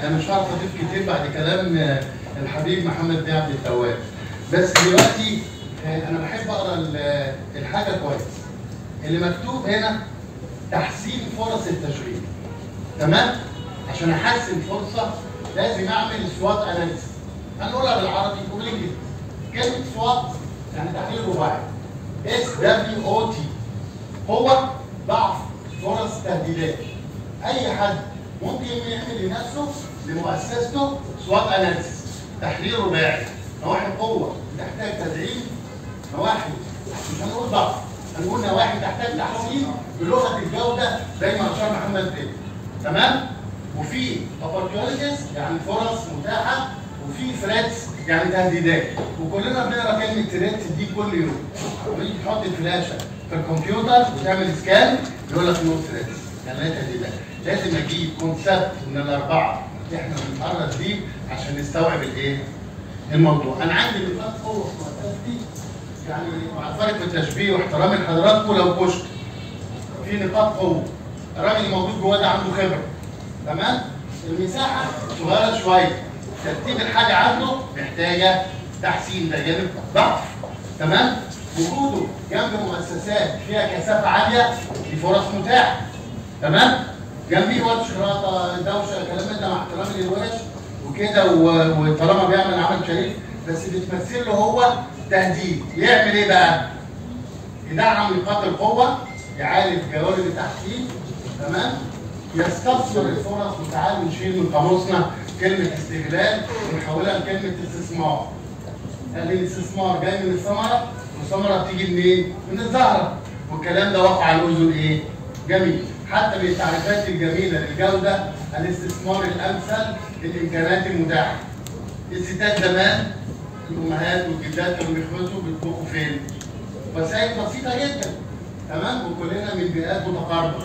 انا مش هعرف اضيف كتير بعد كلام آه، الحبيب محمد بن عبد التواب بس دلوقتي آه، انا بحب اقرا ال- الحاجه كويس اللي مكتوب هنا تحسين فرص التشغيل تمام عشان احسن فرصه لازم اعمل سوات اناليسيس هنقولها بالعربي وبالانجليزي كلمه سوات يعني تحليل رباعي اس دبليو او تي هو ضعف فرص تهديدات اي حد ممكن يعمل لنفسه لمؤسسته سوات اناليسيس تحليل رباعي نواحي قوه تحتاج تدعيم نواحي مش هنقول ضعف هنقول نواحي تحتاج تحسين بلغه الجوده زي ما اشار محمد بيه تمام وفي opportunities يعني فرص متاحه وفي threats يعني تهديدات وكلنا بنقرا كلمه threats دي كل يوم ونيجي تحط الفلاشه في الكمبيوتر وتعمل سكان يقول لك نو threats يعني لا تهديدات لازم اجيب كونسبت من الاربعه اللي احنا بنتعرض ليه عشان نستوعب الايه؟ الموضوع انا عندي نقاط قوه في مؤسستي يعني مع الفرق في التشبيه واحترامي لحضراتكم لو كشت في نقاط قوه الراجل اللي موجود جواه ده عنده خبره تمام المساحه صغيره شويه ترتيب الحاجه عنده محتاجه تحسين ده جانب ضعف تمام وجوده جنب مؤسسات فيها كثافه عاليه دي فرص متاحه تمام جنبيه ورش شراطه دوشه كلام من ده مع احترامي للورش وكده و- وطالما بيعمل عمل شريف بس بتمثل له هو تهديد يعمل ايه بقى؟ يدعم نقاط القوه يعالج جوانب التحسين تمام يستثمر الفرص وتعالوا نشيل من قاموسنا كلمه استغلال ونحولها لكلمه استثمار قال لي الاستثمار جاي من الثمره والثمره بتيجي منين؟ من الزهره والكلام ده واقع على الاذن ايه؟ جميل حتى من التعريفات الجميله للجوده الاستثمار الامثل للامكانات المتاحه الستات زمان الامهات والجدات كانوا بيخبزوا بيطبخوا فين؟ وسائل بسيطه جدا تمام وكلنا من بيئات متقاربه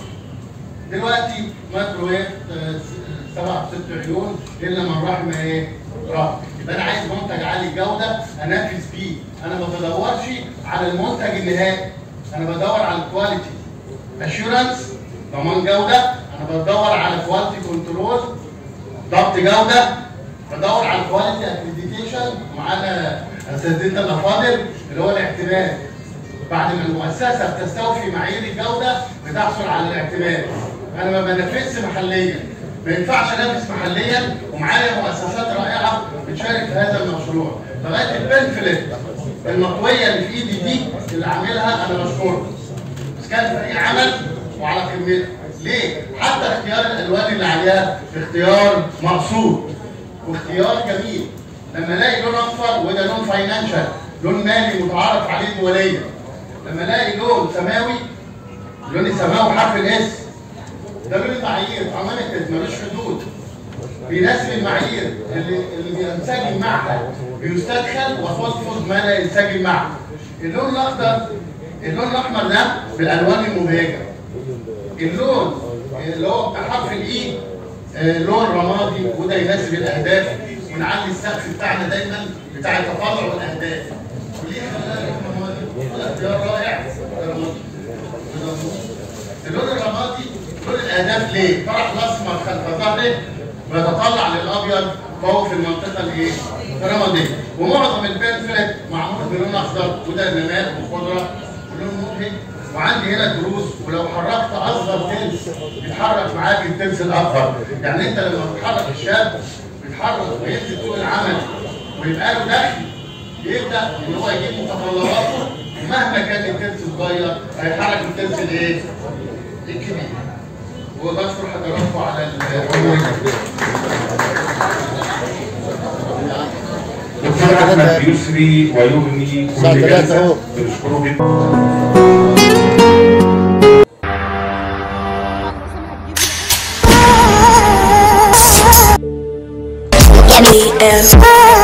دلوقتي مايكروويف آه، س- سبع ست عيون الا من رحم ايه؟ رب يبقى انا عايز منتج عالي الجوده انافس بيه انا ما بدورش على المنتج النهائي انا بدور على الكواليتي اشورنس ضمان جوده انا بدور على كواليتي كنترول ضبط جوده بدور على الكواليتي اكريديتيشن معانا اساتذتنا الافاضل اللي هو الاعتماد بعد ما المؤسسه بتستوفي معايير الجوده بتحصل على الاعتماد انا ما بنافسش محليا ما ينفعش انافس محليا ومعايا مؤسسات رائعه بتشارك في هذا المشروع لغايه البنفلت المطويه اللي في ايدي دي اللي عاملها انا بشكره بس كان فريق عمل وعلى كميتها ليه؟ حتى اختيار الالوان اللي عليها اختيار مقصود واختيار جميل لما الاقي لون اصفر وده لون فاينانشال لون مالي متعارف عليه دوليا لما الاقي لون سماوي لون السماوي حرف الاس ده لون المعايير عملت ملوش حدود بيناسب المعايير اللي اللي بينسجم معها بيستدخل وفضفض ما لا ينسجم معها اللون الاخضر اللون الاحمر ده بالالوان المبهجه اللون اللي هو بتاع حرف الاي آه، لون رمادي وده يناسب الاهداف ونعلي السقف بتاعنا دايما بتاع التطلع والاهداف وليه خلاها لون رمادي؟ وده اختيار رائع رمادي اللون الرمادي لون الاهداف ليه؟ طرح الاسمر خلف ظهره ويتطلع للابيض فهو في المنطقه الايه؟ الرماديه ومعظم البنفلت معمول بلون اخضر وده نماء وخضره ولون مبهج وعندي هنا دروس ولو حركت اصغر تلس بيتحرك معاك التلس الاكبر يعني انت لما بتحرك الشاب بيتحرك وينزل سوق العمل ويبقى له دخل يبدا ان هو يجيب متطلباته ومهما كان التلس صغير هيحرك التلس الايه؟ الكبير وبشكر حضراتكم على الحضور دكتور احمد بيسري ويغني الساعة كل ثلاثة جلسه أهو. بنشكره جدا Let me in.